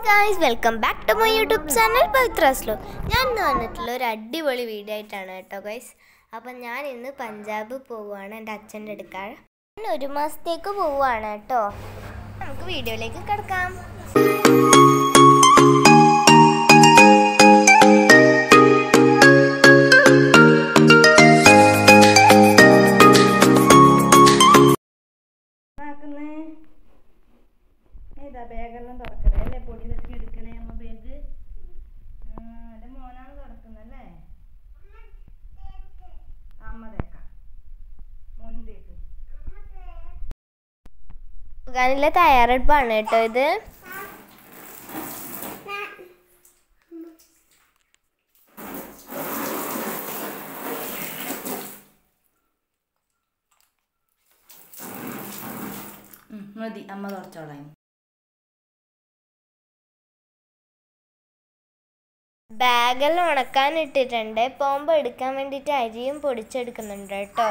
guys welcome back to my YouTube channel പവിത്രാസ്ലോ ഞാൻ ഇന്ന് വന്നിട്ടുള്ള ഒരു അടിപൊളി വീഡിയോ ആയിട്ടാണ് കേട്ടോ ഗൈസ് അപ്പം ഞാൻ ഇന്ന് പഞ്ചാബ് പോവുകയാണ് എൻ്റെ അച്ഛൻ്റെ അടുക്കാൾ ഞാൻ ഒരു മാസത്തേക്ക് പോവുകയാണ് കേട്ടോ നമുക്ക് വീഡിയോയിലേക്ക് കിടക്കാം ആക്കുന്നേ ഏതാ ബാഗെല്ലാം തുറക്കണേ അല്ലേ പൊടി തട്ടി എടുക്കണേ അമ്മ ബാഗ് എൻ്റെ മോനാണ് തുറക്കുന്നല്ലേ അമ്മ തേക്കാം മോൻ തേക്കും പോകാനുള്ള തയ്യാറെടുപ്പാണ് കേട്ടോ ഇത് മതി അമ്മ തുറച്ചോളാം ബാഗെല്ലാം ഉണക്കാൻ ഇട്ടിട്ടുണ്ട് പോകുമ്പോൾ എടുക്കാൻ വേണ്ടിയിട്ട് അരിയും പൊടിച്ചെടുക്കുന്നുണ്ട് കേട്ടോ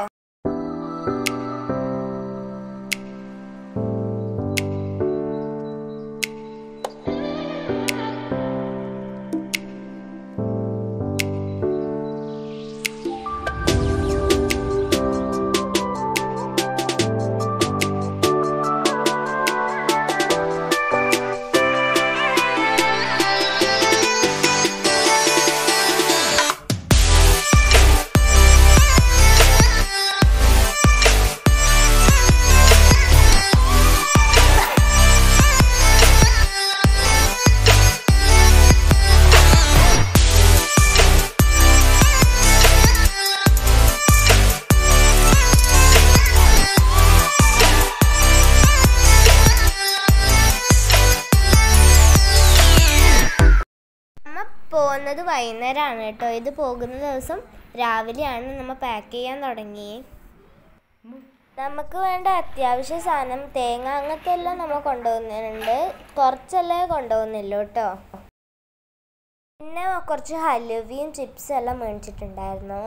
നമ്മ പോകുന്നത് വൈകുന്നേരമാണ് കേട്ടോ ഇത് പോകുന്ന ദിവസം രാവിലെയാണ് നമ്മ പാക്ക് ചെയ്യാൻ തുടങ്ങി നമുക്ക് വേണ്ട അത്യാവശ്യ സാധനം തേങ്ങ അങ്ങനത്തെ എല്ലാം നമ്മൾ കൊണ്ടുപോകുന്നുണ്ട് കുറച്ചല്ലേ കൊണ്ടുപോകുന്നില്ല കേട്ടോ പിന്നെ കുറച്ച് ഹലുവയും ചിപ്സും എല്ലാം മേടിച്ചിട്ടുണ്ടായിരുന്നു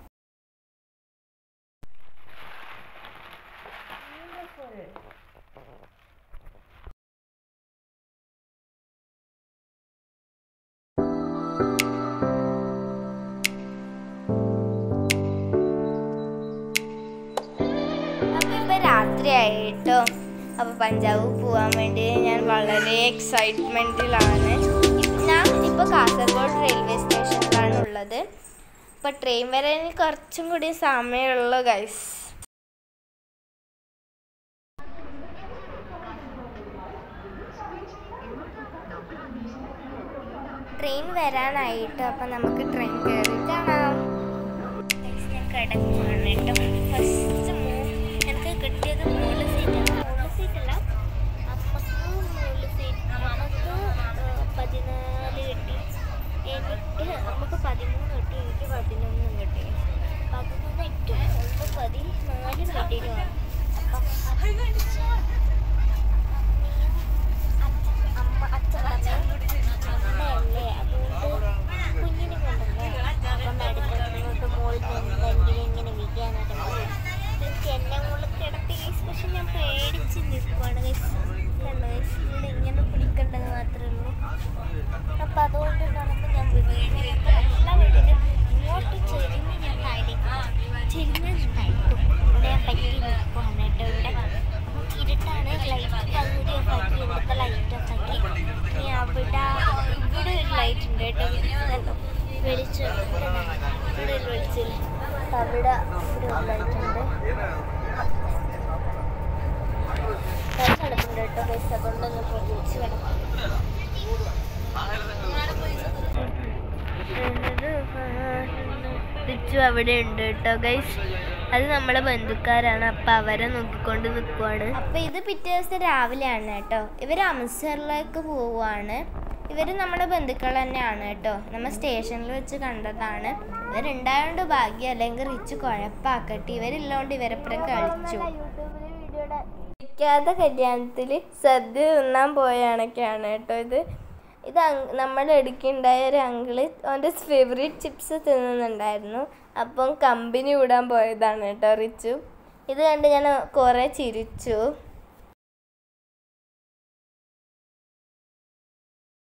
അപ്പൊ ഇപ്പൊ രാത്രിയായി കേട്ടോ അപ്പൊ പഞ്ചാബ് പോവാൻ വേണ്ടി ഞാൻ വളരെ എക്സൈറ്റ്മെന്റിലാണ് ഞാൻ ഇപ്പൊ കാസർഗോഡ് റെയിൽവേ സ്റ്റേഷനിലാണ് ഉള്ളത് അപ്പൊ ട്രെയിൻ വരാൻ ഇനി കുറച്ചും കൂടി സമയമുള്ളൂ ഗൈസ് ട്രെയിൻ വരാനായിട്ട് അപ്പൊ നമുക്ക് ട്രെയിൻ കയറി കാണാം Guys, ഞാൻ കിടക്കുവാണ് കേട്ടോ ഫസ്റ്റ് എനിക്ക് കിട്ടിയത് മൂന്ന് സീറ്റാണ് മൂന്ന് സീറ്റല്ല അമ്മക്ക് മൂന്ന് സീറ്റ് അമ്മക്ക് പതിനാല് കിട്ടി എനിക്ക് നമുക്ക് പതിമൂന്ന് കിട്ടി എനിക്ക് പതിനൊന്നും കിട്ടി പതിമൂന്ന് ഏറ്റവും ഒന്ന് പതിനാല് കിട്ടിയിട്ടാണ് അപ്പം അമ്മ അച്ഛൻ പറഞ്ഞു അമ്മയല്ലേ അതുകൊണ്ട് കുഞ്ഞിനെ കൊണ്ടല്ലേ അപ്പം അടുത്തോട്ട് മോളിൽ നിന്ന് ഇങ്ങനെ വിൽക്കാനായിട്ട് എനിക്ക് എന്നെ മുകളിൽ കിടത്തി ഗൈസ് പക്ഷെ ഞാൻ പേടിച്ച് നിൽക്കുവാണ് ഗൈസ് കണ്ടോ ഗൈസ് ഇവിടെ ഇങ്ങനെ പിടിക്കേണ്ടത് മാത്രമേ ഉള്ളൂ അപ്പം അതുകൊണ്ട് നടന്ന് ഞാൻ വീഴുന്നു എല്ലാ വീട്ടിലും ഇങ്ങോട്ട് ചെരിഞ്ഞ് ഞാൻ താഴേക്ക് ചെരിഞ്ഞ് ഞാൻ താഴേക്കും ഇവിടെ ഞാൻ പറ്റി നിൽക്കുവാണ് കേട്ടോ ഇവിടെ നമുക്ക് ഇരുട്ടാണ് ലൈറ്റ് പകുതി ഓഫാക്കി ഇവിടുത്തെ ലൈറ്റ് ഓഫാക്കി ഇനി അവിടെ ഇവിടെ ഒരു ലൈറ്റ് ഉണ്ട് കേട്ടോ കണ്ടോ വെളിച്ചം ഇവിടെ ഒരു വെളിച്ചില്ല അപ്പം അവിടെ ഇവിടെ ഒരു ലൈറ്റ് ഉണ്ട് ഞാൻ കിടപ്പുണ്ട് കേട്ടോ പൈസ കൊണ്ടൊന്ന് പൊതിച്ച് കിടക്കും റിച്ചു അവിടെ ഉണ്ട് കേട്ടോ ഗൈസ് അത് നമ്മളെ ബന്ധുക്കാരാണ് അപ്പൊ അവരെ നോക്കിക്കൊണ്ട് നിൽക്കുവാണ് അപ്പൊ ഇത് പിറ്റേ ദിവസം രാവിലെയാണ് കേട്ടോ ഇവർ അമൃത്സറിലേക്ക് പോവുകയാണ് ഇവർ നമ്മുടെ ബന്ധുക്കൾ തന്നെയാണ് കേട്ടോ നമ്മൾ സ്റ്റേഷനിൽ വെച്ച് കണ്ടതാണ് ഇവരുണ്ടായോണ്ട് ഭാഗ്യം അല്ലെങ്കിൽ റിച്ച് കുഴപ്പാക്കട്ടെ ഇവരില്ലോണ്ട് ഇവരപ്പുറം കളിച്ചു നിൽക്കാത്ത കല്യാണത്തിൽ സദ്യ തിന്നാൻ പോയാണൊക്കെയാണ് കേട്ടോ ഇത് ഇത് നമ്മൾ എടുക്കുണ്ടായ ഒരു അങ്കിള് അവൻ്റെ ഫേവറേറ്റ് ചിപ്സ് തിന്നുന്നുണ്ടായിരുന്നു അപ്പം കമ്പനി വിടാൻ പോയതാണ് കേട്ടോ റിച്ചു ഇത് കണ്ട് ഞാൻ കുറേ ചിരിച്ചു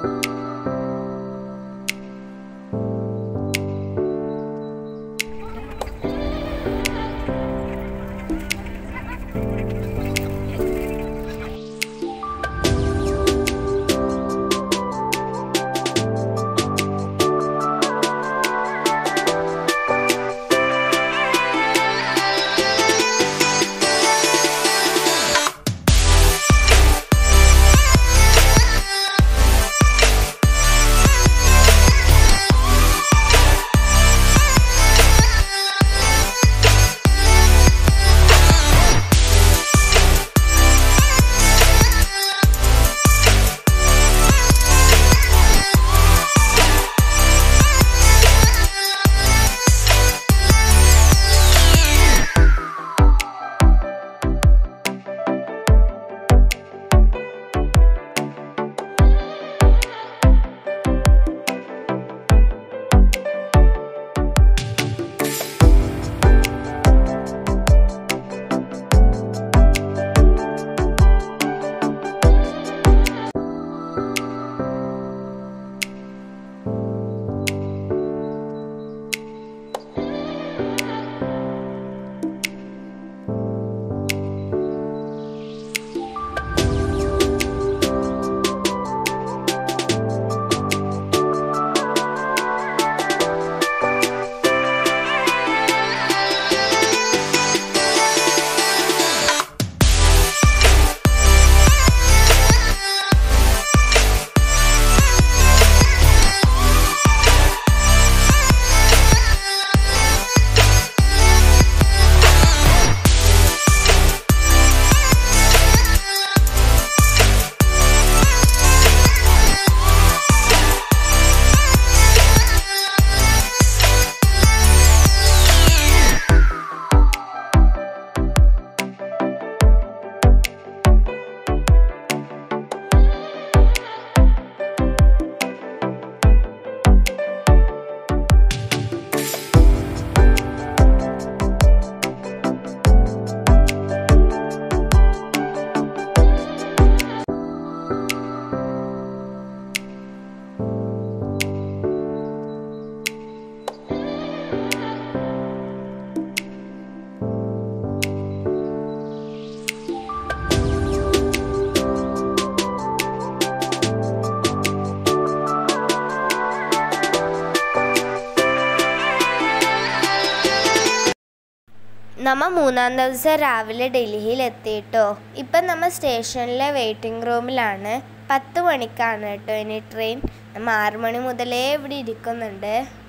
നമ്മ മൂന്നാം ദിവസം രാവിലെ ഡൽഹിയിൽ എത്തിയിട്ടോ ഇപ്പം നമ്മൾ സ്റ്റേഷനിലെ വെയിറ്റിംഗ് റൂമിലാണ് പത്ത് മണിക്കാണ് കേട്ടോ ഇനി ട്രെയിൻ നമ്മൾ ആറ് മണി മുതലേ ഇവിടെ ഇരിക്കുന്നുണ്ട്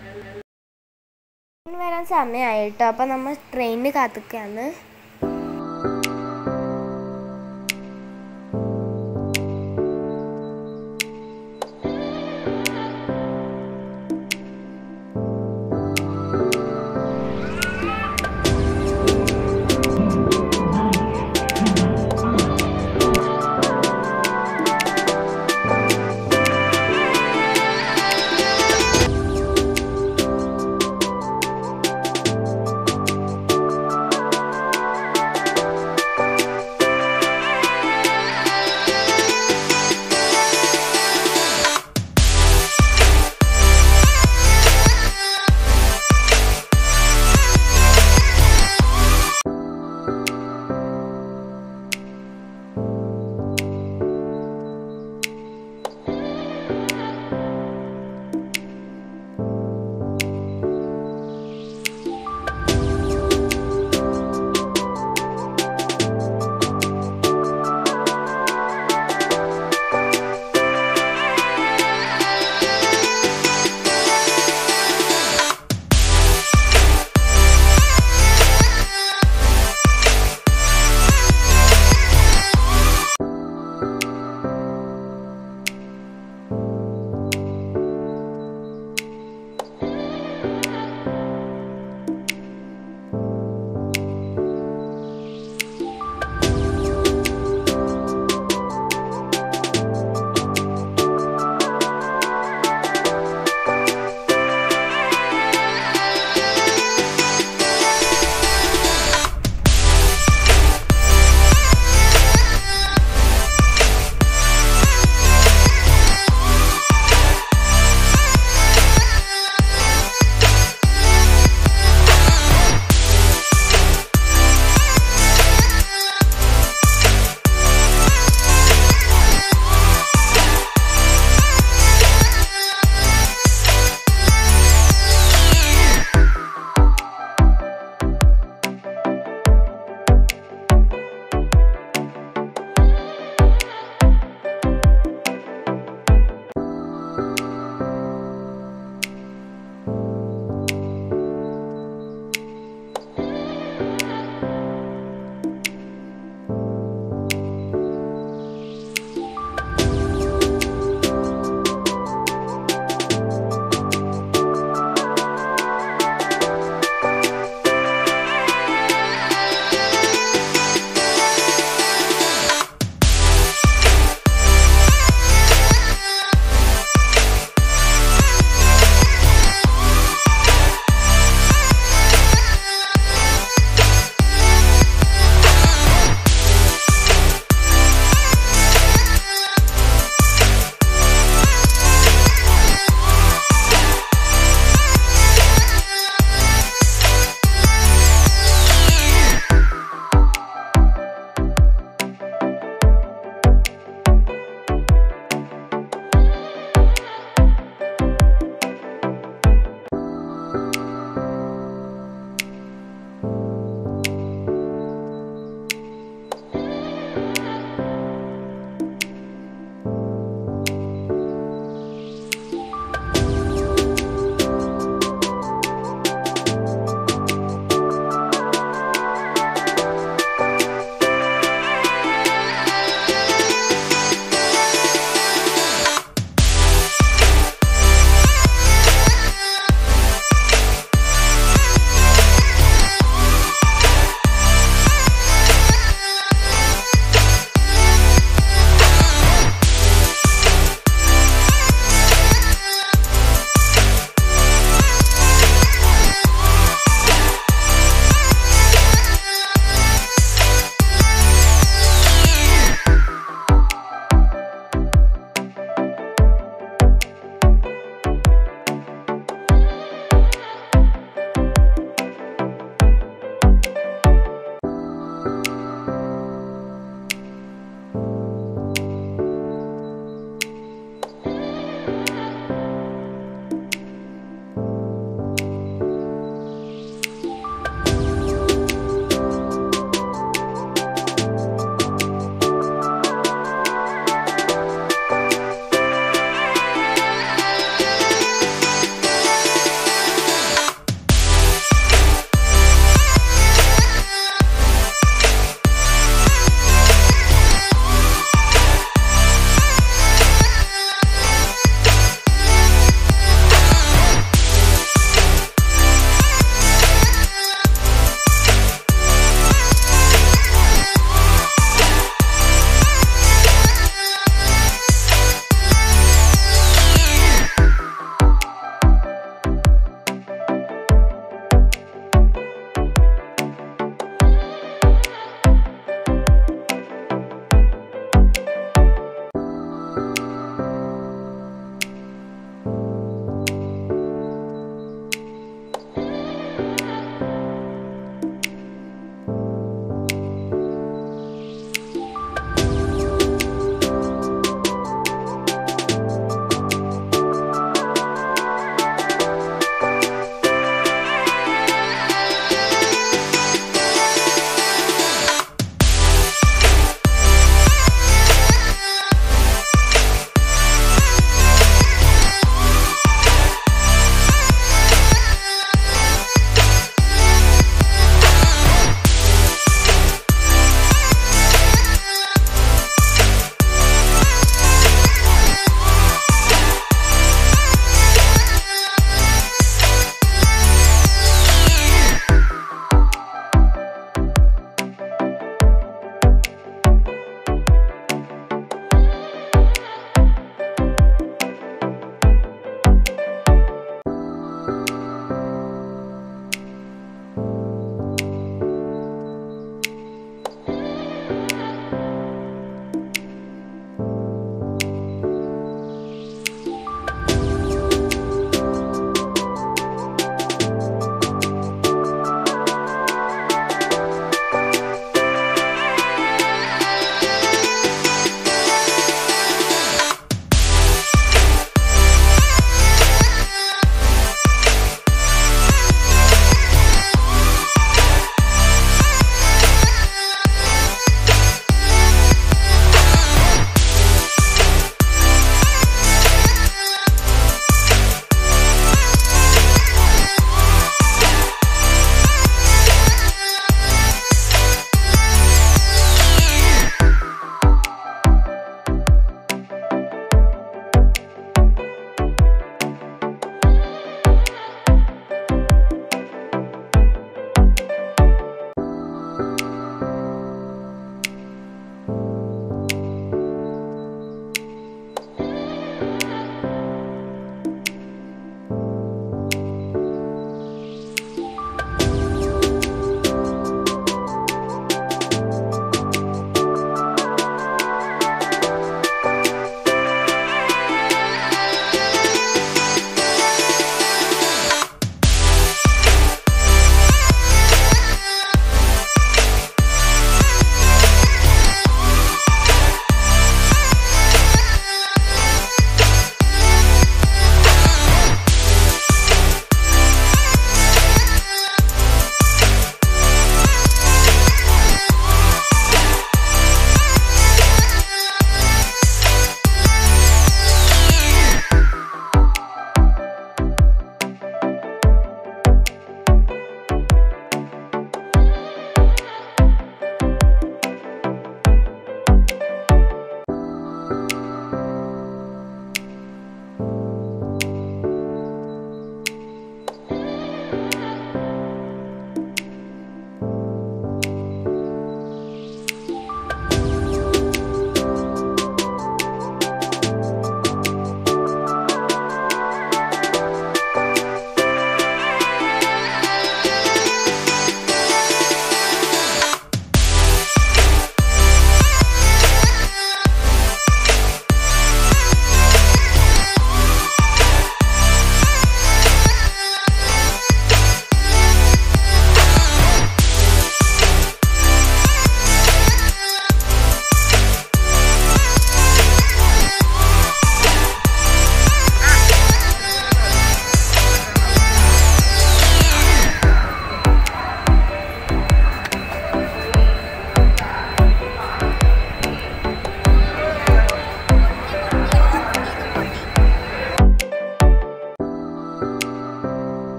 ട്രെയിൻ വരാൻ സമയമായിട്ടോ അപ്പം നമ്മൾ ട്രെയിനിന് കാത്തിക്കാണ്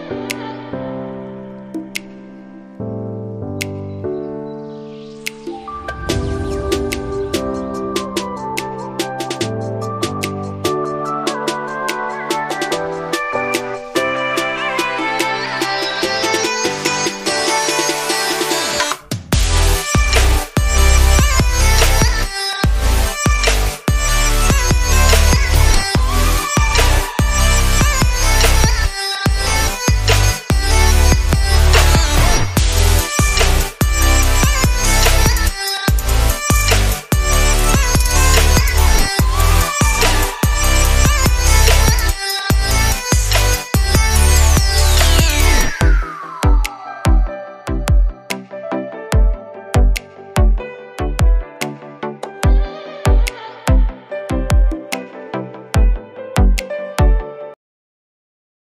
ആ